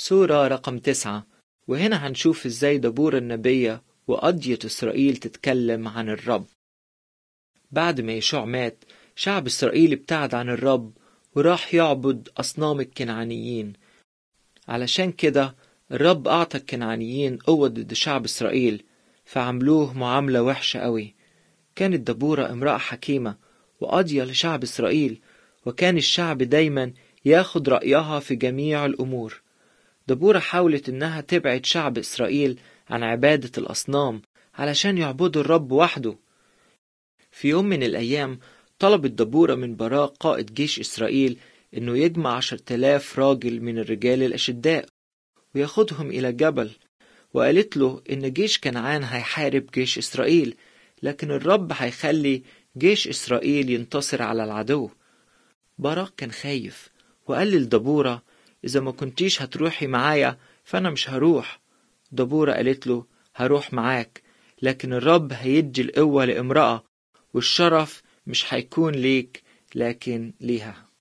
سورة رقم تسعة وهنا هنشوف ازاي دبور النبية وقضية إسرائيل تتكلم عن الرب بعد ما يشوع مات شعب إسرائيل ابتعد عن الرب وراح يعبد أصنام الكنعانيين علشان كده الرب أعطى الكنعانيين قوة ضد شعب إسرائيل فعملوه معاملة وحشة قوي كانت دبورة امرأة حكيمة وقاضية لشعب إسرائيل وكان الشعب دايما ياخد رأيها في جميع الأمور دبورة حاولت إنها تبعد شعب إسرائيل عن عبادة الأصنام علشان يعبدوا الرب وحده في يوم من الأيام طلبت دبورة من باراق قائد جيش إسرائيل إنه يجمع عشر تلاف راجل من الرجال الأشداء وياخدهم إلى جبل وقالت له إن جيش كنعان هيحارب جيش إسرائيل لكن الرب هيخلي جيش إسرائيل ينتصر على العدو باراق كان خايف وقال لدبورة إذا ما كنتيش هتروحي معايا فأنا مش هروح دبورة قالت له هروح معاك لكن الرب هيدي القوة لامرأة والشرف مش هيكون ليك لكن ليها